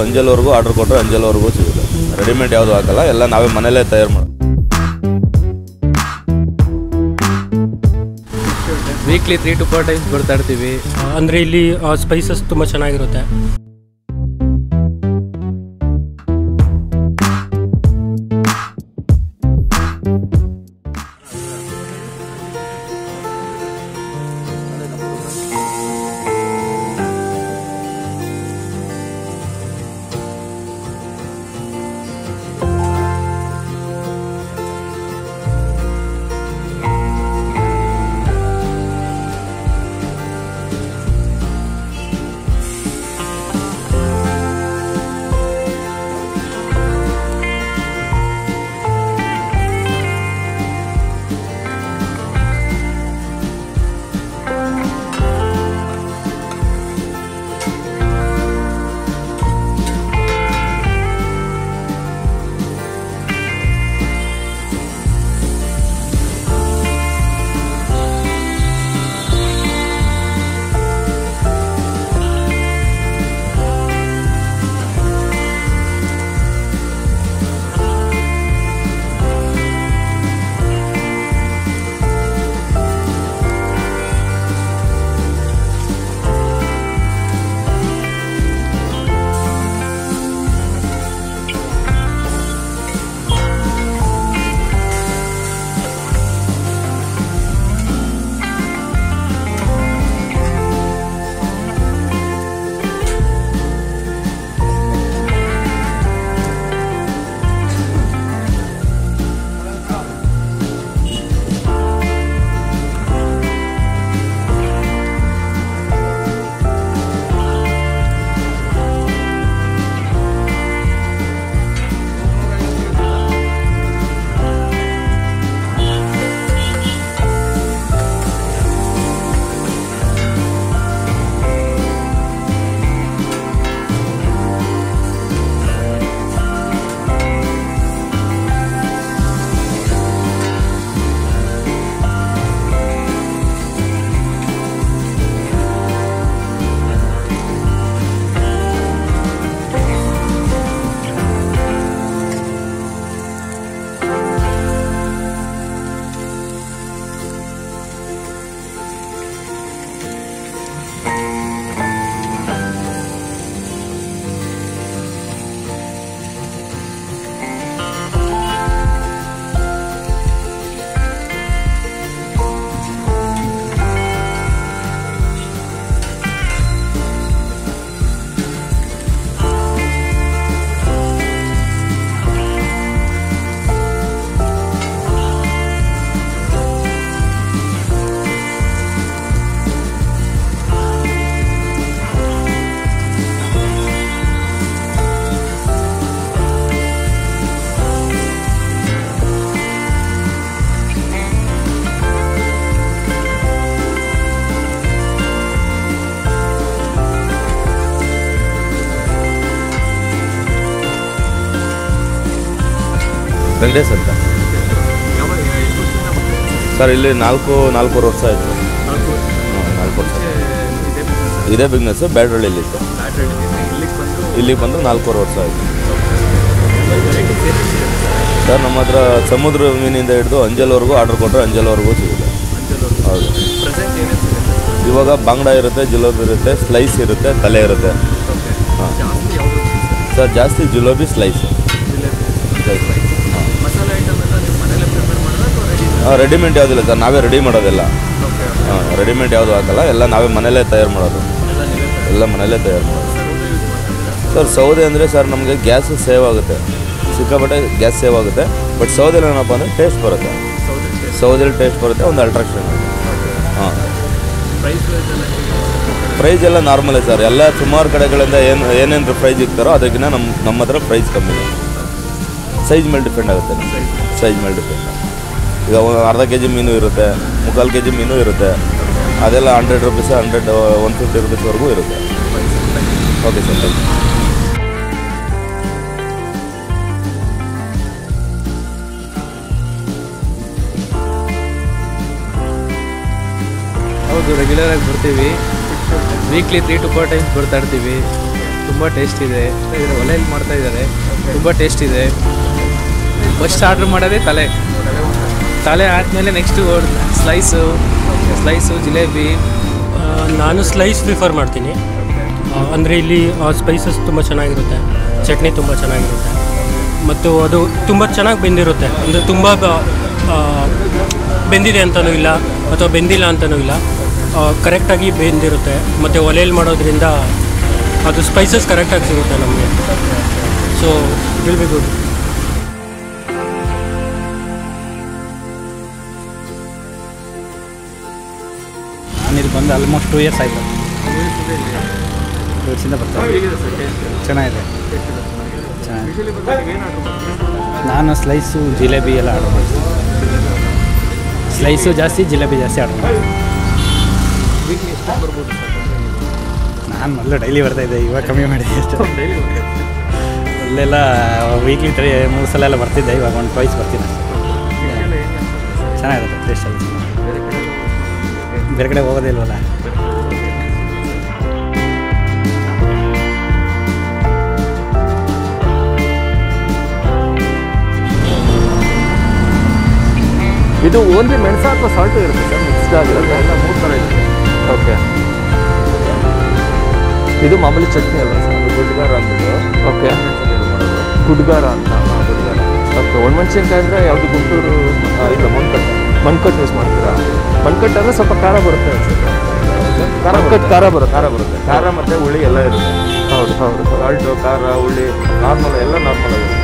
ಅಂಜಲ್ವರೆಗೂ order ಕೊಟ್ಟರೆ ಅಂಜಲ್ವರೆಗೂ ಸಿಗುತ್ತೆ readymade ಯಾವುದು ಹಾಕಲ್ಲ ಎಲ್ಲ ನಾವೇ ಮನೇಲೇ ತಯಾರು ಮಾಡೋದು weekly three to four times ಬರ್ತಾ ಇರ್ತೀವಿ ಅಂದರೆ ಇಲ್ಲಿ ಸ್ಪೈಸಸ್ ತುಂಬ ಚೆನ್ನಾಗಿರುತ್ತೆ ವೆಂಕಟೇಶ್ ಅಂತ ಸರ್ ಇಲ್ಲಿ ನಾಲ್ಕು ನಾಲ್ಕೂವರೆ ವರ್ಷ ಆಯಿತು ನಾಲ್ಕು ವರ್ಷ ಇದೇ ಬಿಸ್ನೆಸ್ಸು ಬ್ಯಾಡ್ರಳ್ಳಿಲಿತ್ತು ಇಲ್ಲಿಗೆ ಬಂದು ನಾಲ್ಕೂವರೆ ವರ್ಷ ಆಯಿತು ಸರ್ ನಮ್ಮ ಹತ್ರ ಸಮುದ್ರ ಮೀನಿಂದ ಹಿಡಿದು ಅಂಜಲ್ವರೆಗೂ ಆರ್ಡ್ರ್ ಕೊಟ್ಟರೆ ಅಂಜಲ್ವರೆಗೂ ಸಿಗುತ್ತೆ ಹೌದು ಇವಾಗ ಬಾಂಗ್ಡಾ ಇರುತ್ತೆ ಜಿಲೇಬಿ ಇರುತ್ತೆ ಸ್ಲೈಸ್ ಇರುತ್ತೆ ತಲೆ ಇರುತ್ತೆ ಹಾಂ ಸರ್ ಜಾಸ್ತಿ ಜಿಲೇಬಿ ಸ್ಲೈಸ್ ಹಾಂ ರೆಡಿಮೇಡ್ ಯಾವುದಿಲ್ಲ ಸರ್ ನಾವೇ ರೆಡಿ ಮಾಡೋದೆಲ್ಲ ಹಾಂ ರೆಡಿಮೇಡ್ ಯಾವುದು ಹಾಕಲ್ಲ ಎಲ್ಲ ನಾವೇ ಮನೇಲೇ ತಯಾರು ಮಾಡೋದು ಎಲ್ಲ ಮನೇಲೇ ತಯಾರು ಮಾಡೋದು ಸರ್ ಸೌದೆ ಅಂದರೆ ಸರ್ ನಮಗೆ ಗ್ಯಾಸ್ ಸೇವ್ ಆಗುತ್ತೆ ಸಿಕ್ಕಾಪಟ್ಟೆ ಗ್ಯಾಸ್ ಸೇವ್ ಆಗುತ್ತೆ ಬಟ್ ಸೌದೆಲಿ ಏನಪ್ಪ ಅಂದರೆ ಟೇಸ್ಟ್ ಬರುತ್ತೆ ಸೌದೆಲಿ ಟೇಸ್ಟ್ ಬರುತ್ತೆ ಒಂದು ಅಲ್ಟ್ರಾಕ್ಷನ್ ಹಾಂ ಪ್ರೈಸ್ ಎಲ್ಲ ನಾರ್ಮಲೇ ಸರ್ ಎಲ್ಲ ಸುಮಾರು ಕಡೆಗಳಿಂದ ಏನು ಏನೇನು ಪ್ರೈಸ್ ಇರ್ತಾರೋ ಅದಕ್ಕಿಂತ ನಮ್ಮ ನಮ್ಮ ಹತ್ರ ಪ್ರೈಸ್ ಕಮ್ಮಿನೇ ಸೈಜ್ ಮೇಲೆ ಡಿಪೆಂಡ್ ಆಗುತ್ತೆ ಸೈಜ್ ಮೇಲೆ ಡಿಪೆಂಡ್ ಈಗ ಒಂದು ಅರ್ಧ ಕೆ ಜಿ ಮೀನು ಇರುತ್ತೆ ಮುಕ್ಕಾಲು ಕೆ ಜಿ ಮೀನು ಇರುತ್ತೆ ಅದೆಲ್ಲ hundred rupees hundred one fifty ರುಪೀಸ್ವರೆಗೂ ಇರುತ್ತೆ ಓಕೆ ಸರ್ ಥ್ಯಾಂಕ್ ಯು ಹೌದು ರೆಗ್ಯುಲರ್ ಆಗಿ ಬರ್ತೀವಿ weekly three to four times ಬರ್ತಾ ಇರ್ತೀವಿ ತುಂಬ ಟೇಸ್ಟ್ ಇದೆ ಇದ್ರ ಒಲೆಯಲ್ಲಿ ಮಾಡ್ತಾ ಇದ್ದಾರೆ ತುಂಬ ಟೇಸ್ಟ್ ಇದೆ ಫಸ್ಟ್ ಆರ್ಡ್ರ್ ಮಾಡೋದೇ ತಲೆ ತಲೆ ಆದಮೇಲೆ ನೆಕ್ಸ್ಟು ಸ್ಲೈಸು ಸ್ಲೈಸು ಜಿಲೇಬಿ ಆ, ನಾನು ಸ್ಲೈಸ್ ಪ್ರಿಫರ್ ಮಾಡ್ತೀನಿ ಅಂದರೆ ಇಲ್ಲಿ ಸ್ಪೈಸಸ್ ತುಂಬ ಚೆನ್ನಾಗಿರುತ್ತೆ ಚಟ್ನಿ ತುಂಬ ಚೆನ್ನಾಗಿರುತ್ತೆ ಮತ್ತು ಅದು ತುಂಬ ಚೆನ್ನಾಗಿ ಬೆಂದಿರುತ್ತೆ ಅಂದರೆ ತುಂಬ ಬ- ಆ, ಬೆಂದಿದೆ ಅಂತಲೂ ಇಲ್ಲ ಅಥವಾ ಬೆಂದಿಲ್ಲ ಅಂತಲೂ ಇಲ್ಲ ಕರೆಕ್ಟಾಗಿ ಬೆಂದಿರುತ್ತೆ ಮತ್ತು ಒಲೆಯಲ್ಲಿ ಮಾಡೋದ್ರಿಂದ ಅದು ಸ್ಪೈಸಸ್ ಕರೆಕ್ಟಾಗಿ ಸಿಗುತ್ತೆ ನಮಗೆ ಸೊ ವಿಲ್ ಬಿ ಗುಡ್ ನಾನಿಲ್ಲಿ ಬಂದು ಆಲ್ಮೋಸ್ಟ್ ಟೂ ಇಯರ್ಸ್ ಆಯಿತು ಟೂ ಇಯರ್ಸಿಂದ ಬರ್ತಾರೆ ಚೆನ್ನಾಗಿದೆ ಚೆನ್ನಾಗಿದೆ ನಾನು ಸ್ಲೈಸು ಜಿಲೇಬಿ ಎಲ್ಲ ಆರ್ಡರ್ ಮಾಡ್ತೀನಿ ಸ್ಲೈಸು ಜಾಸ್ತಿ ಜಿಲೇಬಿ ಜಾಸ್ತಿ ಆರ್ಡರ್ ಮಾಡ್ತೀನಿ ನಾನು ಮೊದಲು ಡೈಲಿ ಬರ್ತಾಯಿದ್ದೆ ಇವಾಗ ಕಮ್ಮಿ ಮಾಡಿದ್ದೆ ಅಷ್ಟು ಅಲ್ಲೆಲ್ಲ ವೀಕ್ಲಿ ತ್ರೀ ಮೂರು ಸಲ ಎಲ್ಲ ಬರ್ತಿದ್ದೆ ಇವಾಗ ಒಂದು ಟ್ವೈಸ್ ಬರ್ತೀನಿ ಅಷ್ಟೇ ಚೆನ್ನಾಗಿರುತ್ತೆ ಟೇಸ್ಟ್ ಎಲ್ಲ ಬೇರೆ ಕಡೆ ಹೋಗೋದೇ ಇಲ್ವಲ್ಲ ಇದು ಓನ್ಲಿ ಮೆಣಸ ಅಥವಾ ಸಾಲ್ಟ್ ಇರುತ್ತೆ ಸರ್ ಮಿಕ್ಸ್ಡ್ ಆಗಿರುತ್ತೆ ಎಲ್ಲ ಮೂರು ಥರ ಇರುತ್ತೆ ಓಕೆ ಇದು ಮಾಮೂಲಿ ಚಟ್ನಿ ಅಲ್ವಾ ಸರ್ ಅದು ಗುಡ್ಗಾರ ಅಂದ್ಬಿಟ್ಟು ಓಕೆ ಮಾಡೋದು ಗುಡ್ಗಾರ ಅಂತ ಗುಡ್ಗಾರ ಓಕೆ ಒಣಮೆಣ್ಸಿನ್ಕಾಯಿ ಅಂದರೆ ಯಾವುದು ಗುಂಟೂರು ಆ, ಇಲ್ಲ ಮಣ್ಕಟ್ಟು ಮಣ್ಕಟ್ಟು ಯೂಸ್ ಮಾಡ್ತೀರಾ ಮಣ್ಕಟ್ಟು ಅಂದರೆ ಸ್ವಲ್ಪ ಖಾರ ಬರುತ್ತೆ ಅನ್ಸುತ್ತೆ ಖಾರ ಮಣ್ಕಟ್ಟು ಬರುತ್ತೆ. ಖಾರ ಬರುತ್ತೆ ಖಾರ ಬರುತ್ತೆ ಖಾರ ಮತ್ತು ಹುಳಿ ಎಲ್ಲ ಇರುತ್ತೆ ಹೌದು ಹೌದು ಸಾಲ್ಟು ಖಾರ ಹುಳಿ ನಾರ್ಮಲ್ ಎಲ್ಲ ನಾರ್ಮಲ್ ಆಗುತ್ತೆ